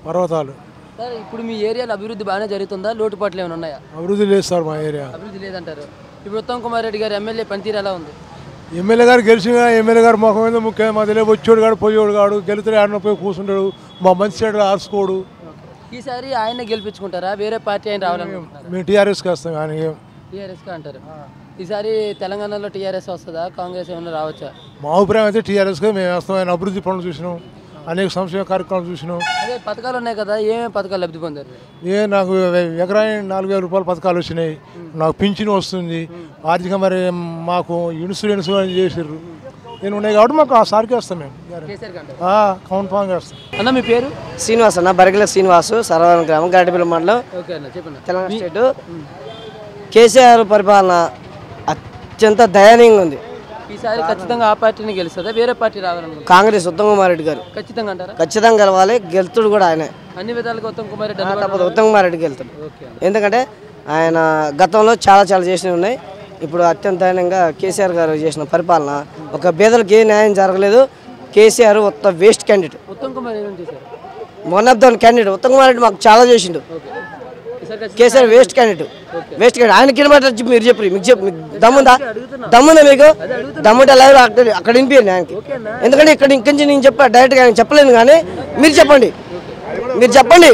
పర్వతాలు సార్ ఇప్పుడు మీ ఏరియాలో అభివృద్ధి బాగానే జరుగుతుందా లోటుపాట్లు ఏమైనా ఉన్నాయా అభివృద్ధి లేదు సార్ మా ఏరియా అభివృద్ధి లేదంటారు ఇప్పుడు ఉత్తమ్ కుమార్ రెడ్డి గారు ఎమ్మెల్యే పనితీరు ఎలా ఉంది ఎమ్మెల్యే గారు గెలిచిన ఎమ్మెల్యే గారు ముఖం మీద ముఖ్యం మా తెలియ వచ్చాడు కాడు పోయేవాడు కాడు గెలితే ఆడిన పోయి కూర్చుంటాడు మా మంచి చెడు ఆర్చుకోడు ఈసారి ఆయన గెలిపించుకుంటారా వేరే పార్టీ ఆయన రావాలనుకుంటున్నారా మేము టీఆర్ఎస్కి వస్తాం కానీ ఏం టీఆర్ఎస్గా అంటారు ఈసారి తెలంగాణలో టీఆర్ఎస్ వస్తుందా కాంగ్రెస్ ఏమైనా రావచ్చా మా అభిప్రాయం అయితే టీఆర్ఎస్గా మేము వేస్తాం ఆయన అభివృద్ధి పనులు చూసినాం అనేక సంక్షేమ కార్యక్రమాలు చూసినాం అదే పథకాలు ఉన్నాయి కదా ఏమేమి పథకాలు లబ్ధి పొందారు ఏ నాకు ఎకరానికి నాలుగు వేల రూపాయల పథకాలు వచ్చినాయి నాకు పింఛన్ వస్తుంది ఆర్థిక మరి మాకు ఇన్సూరెన్స్ అని చేసారు నేను ఉన్నాయి కాబట్టి మాకు ఆ సార్కి వేస్తాం మేము కేసీఆర్ అంటారు కౌంట్ ఫామ్ వేస్తాం అన్న మీ పేరు శ్రీనివాస్ అన్న బరిగల శ్రీనివాసు సర్వరం గ్రామం గడ్డపల్లి మండలం ఓకే అన్న చెప్పండి తెలంగాణ స్టేట్ కేసీఆర్ పరిపాలన అత్యంత దయనీయంగా ఉంది ఈసారి ఖచ్చితంగా ఆ పార్టీని గెలుస్తుందా వేరే పార్టీ రావాలనుకుంటున్నారు కాంగ్రెస్ ఉత్తమ్ కుమార్ రెడ్డి గారు ఖచ్చితంగా అంటారా ఖచ్చితంగా గెలవాలి గెలుతుడు కూడా ఆయనే అన్ని విధాలుగా ఉత్తమ్ కుమార్ రెడ్డి ఆ, అందుబాటులో తప్పదు ఉత్తమ్ కుమార్ రెడ్డి గెలుతాడు ఓకే అన్న ఎందుకంటే ఆయన గతంలో చాలా చాలా చేసినవి ఉన్నాయి ఇప్పుడు అత్యంత దయనీయంగా కేసీఆర్ గారు చేసిన పరిపాలన ఒక పేదలకు ఏ న్యాయం జరగలేదు కేసీఆర్ ఉత్త వేస్ట్ క్యాండిడేట్ ఉత్తమ్ కుమార్ ఏమేమి చేశారు one of the candidate Uttam Kumar Reddy మాకు చాలా చేసిండు ఓకే ఈసారి ఖచ్చితంగా KCR waste candidate waste candidate ఆయన కింద మీరు చెప్పి మీకు చెప్పు మీకు దమ్ముందా దమ్ముందా మీకు దమ్ముంటే లైవ్ అక్కడ అక్కడ వినిపించండి ఆయనకి ఎందుకంటే ఇక్కడ ఇంకొంచెం నేను చెప్పా డైరెక్ట్గా ఆయన చెప్పలేను కానీ మీరు చెప్పండి మీరు చెప్పండి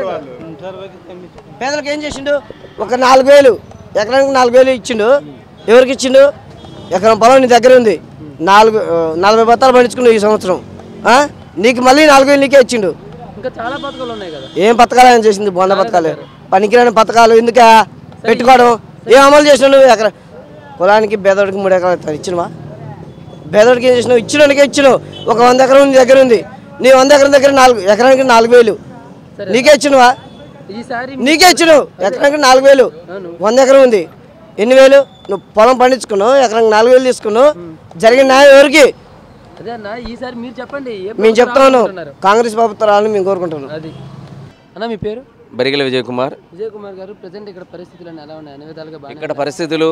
పేదలకు ఏం చేసిండు ఒక నాలుగు వేలు ఎకరానికి నాలుగు వేలు ఇచ్చిండు ఎవరికి ఇచ్చిండు ఎకరం పొలం నీ దగ్గర ఉంది నాలుగు ఆ, నలభై బత్తాలు పండించుకున్నావు ఈ సంవత్సరం ఆ? నీకు మళ్ళీ నాలుగు వేలు నీకే ఇచ్చిండు ఇంకా చాలా పథకాలు ఉన్నాయి కదా ఏం పథకాలు ఆయన చేసింది బొంద పథకాలు పనికిరాని పథకాలు ఎందుకా పెట్టుకోవడం ఏం అమలు చేసినావు నువ్వు ఎకరా పొలానికి బేదోడికి మూడు ఎకరాలు ఇస్తాను ఇచ్చినవా బేదోడికి ఏం చేసినావు ఇచ్చినోడికి ఇచ్చినావు ఒక వంద ఎకరం నీ దగ్గర ఉంది నీ వంద ఎకరం దగ్గర నాలుగు ఎకరానికి నాలుగు వేలు నీకే ఇచ్చినవా ఈసారి నీకే ఇచ్చినావు ఎకరానికి నాలుగు వేలు వంద ఎకరం ఉంది ఎన్ని వేలు నువ్వు పొలం పండించుకున్నావు ఎకరానికి నాలుగు వేలు తీసుకున్నావు జరిగిన న్యాయం ఎవరికి అదే అన్న ఈసారి మీరు చెప్పండి ఏ మేము ప్రభుత్వం చెప్తాను రావాలనుకుంటున్నారు? కాంగ్రెస్ ప్రభుత్వం రావాలని మేము కోరుకుంటున్నాం అది అన్న మీ పేరు బరిగల విజయ్ కుమార్ విజయ్ కుమార్ గారు ప్రజెంట్ ఇక్కడ పరిస్థితులు అన్నీ ఎలా ఉన్నాయి అన్ని విధాలుగా బాగా ఇక్కడ పరిస్థితులు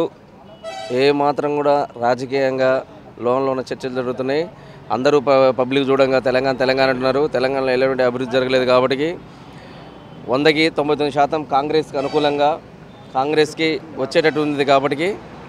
ఏ మాత్రం కూడా రాజకీయంగా లోన్లోన చర్చలు జరుగుతున్నాయి అందరూ ప- పబ్లిక్ చూడంగా తెలంగాణ తెలంగాణ అంటున్నారు తెలంగాణలో ఎలాంటి అభివృద్ధి జరగలేదు కాబట్టి వందకి తొంభై తొమ్మిది శాతం కాంగ్రెస్కి అనుకూలంగా కాంగ్రెస్కి వచ్చేటట్టు ఉంది కాబట్టి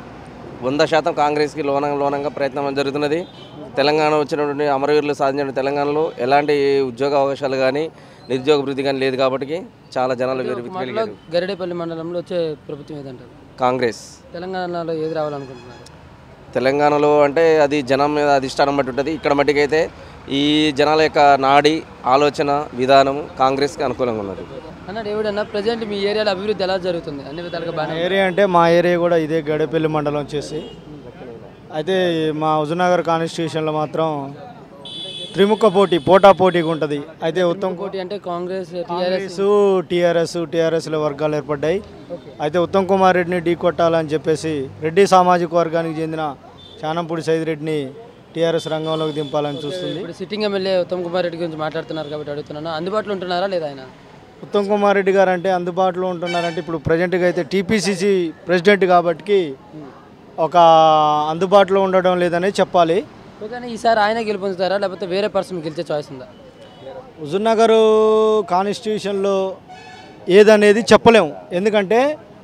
వంద శాతం కాంగ్రెస్కి లోన లోనంగా ప్రయత్నం జరుగుతున్నది తెలంగాణ వచ్చినటువంటి అమరవీరులు సాధించిన తెలంగాణలో ఎలాంటి ఉద్యోగ అవకాశాలు కానీ నిరుద్యోగ వృద్ధి కానీ లేదు కాబట్టి చాలా జనాలు మాటలో వెలిగిపోయారు గరిడేపల్లి మండలంలో వచ్చే ప్రభుత్వం ఏదంటారు కాంగ్రెస్ తెలంగాణలో ఏది రావాలనుకుంటున్నారు తెలంగాణలో అంటే అది జనం మీద అధిష్టానం బట్టి ఉంటుంది ఇక్కడ మట్టికైతే ఈ జనాల యొక్క నాడి ఆలోచన విధానం కాంగ్రెస్కి అనుకూలంగా ఉన్నది అన్న డేవిడ్ అన్న ప్రజెంట్ మీ ఏరియాలో అభివృద్ధి ఎలా జరుగుతుంది అన్ని విధాలుగా బాగా ఏరియా అంటే మా ఏరియా కూడా ఇదే గడపల్లి మండలం వచ్చేసి అయితే మా హుజునగర్ కాన్స్టిట్యూషన్లో మాత్రం త్రిముఖ పోటీ పోటా పోటీగా ఉంటుంది అయితే ఉత్తమ్ పోటీ అంటే కాంగ్రెస్ టీఆర్ఎస్ కాంగ్రెస్ టీఆర్ఎస్ టీఆర్ఎస్లో వర్గాలు ఏర్పడ్డాయి అయితే ఉత్తమ్ కుమార్ రెడ్డిని ఢీ కొట్టాలని చెప్పేసి రెడ్డి సామాజిక వర్గానికి చెందిన చానంపూడి సైదిరెడ్డిని టీఆర్ఎస్ రంగంలోకి దింపాలని చూస్తుంది ఇప్పుడు సిట్టింగ్ ఎమ్మెల్యే ఉత్తమ్ కుమార్ రెడ్డి గురించి మాట్లాడుతున్నారు కాబట్టి అడుగుతున్నాను అందుబాటులో ఉంటున్నారా లేదా ఆయన ఉత్తమ్ కుమార్ రెడ్డి గారు అంటే అందుబాటులో ఉంటున్నారంటే ఇప్పుడు ప్రజెంట్గా అయితే టీపీసీసీ ప్రెసిడెంట్ కాబట్టి ఒక అందుబాటులో ఉండడం లేదనే చెప్పాలి ఓకే ఈసారి ఆయన గెలుపొందుతారా లేకపోతే వేరే పర్సన్ గెలిచే చాయిస్ ఉందా హుజూర్నగర్ కాన్స్టిట్యూషన్లో ఏదనేది చెప్పలేము ఎందుకంటే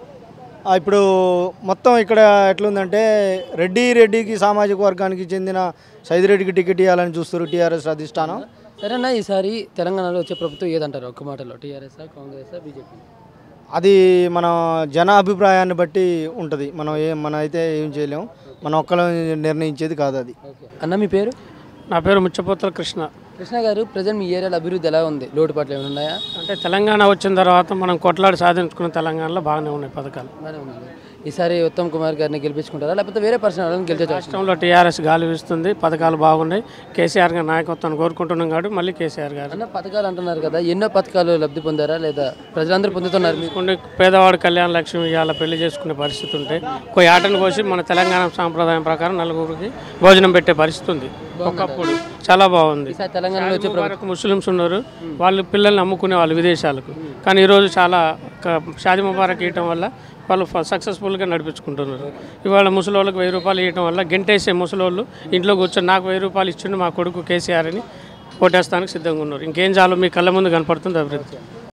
ఆ, ఇప్పుడు మొత్తం ఇక్కడ ఎట్లుందంటే రెడ్డి రెడ్డికి సామాజిక వర్గానికి చెందిన సైదిరెడ్డికి టికెట్ ఇవ్వాలని చూస్తారు టీఆర్ఎస్ అధిష్టానం సరేనా ఈసారి తెలంగాణలో వచ్చే ప్రభుత్వం ఏదంటారు ఒక్క మాటలో టీఆర్ఎస్ కాంగ్రెస్ బీజేపీ అది మన జన అభిప్రాయాన్ని బట్టి ఉంటుంది మనం ఏ మన అయితే ఏం చేయలేము మనం ఒక్కలో నిర్ణయించేది కాదు అది అన్న మీ పేరు నా పేరు ముచ్చపోతల కృష్ణ కృష్ణ గారు ప్రజెంట్ మీ ఏరియాలో అభివృద్ధి ఎలా ఉంది లోటుపాట్లు ఏమైనా ఉన్నాయా అంటే తెలంగాణ వచ్చిన తర్వాత మనం కొట్లాడి సాధించుకున్న తెలంగాణలో బాగానే ఉన్నాయి పథకాలు బాగానే ఉంది ఈసారి ఉత్తమ్ కుమార్ గారిని గెలిపించుకుంటారా లేకపోతే వేరే పర్సన్ వాళ్ళని గెలిచే చాయిస్ రాష్ట్రంలో టీఆర్ఎస్ గాలి వీస్తుంది పథకాలు బాగున్నాయి కేసీఆర్ గారి నాయకత్వాన్ని కోరుకుంటున్నాం కాబట్టి మళ్ళీ కేసీఆర్ గారు అన్న పథకాలు అంటున్నారు కదా ఎన్నో పథకాలు లబ్ధి పొందారా లేదా ప్రజలందరూ పొందుతున్నారు మీకు కొన్ని పేదవాడు కళ్యాణ లక్ష్మి ఇవాళ పెళ్లి చేసుకునే పరిస్థితి ఉంటే ఒక ఆటను కోసి మన తెలంగాణ సాంప్రదాయం ప్రకారం నలుగురికి భోజనం పెట్టే పరిస్థితి ఉంది ఒకప్పుడు చాలా బాగుంది ఈసారి తెలంగాణలో వచ్చే వరకు ముస్లిమ్స్ ఉన్నారు వాళ్ళు పిల్లల్ని అమ్ముకునే వాళ్ళు విదేశాలకు కానీ ఈరోజు చాలా క- షాది ముబారక్ ఇవ్వటం వల్ల వాళ్ళు ఫ- సక్సెస్ఫుల్గా నడిపించుకుంటున్నారు ఇవాళ ముసలోళ్ళకి వెయ్యి రూపాయలు ఇవ్వడం వల్ల గెంటేసే ముసలోళ్ళు ఇంట్లో కూర్చొని నాకు వెయ్యి రూపాయలు ఇచ్చిండు మా కొడుకు కేసీఆర్ అని ఓటేస్తానికి సిద్ధంగా ఉన్నారు ఇంకేం చాలు మీ కళ్ళ ముందు కనపడుతుంది అభివృద్ధి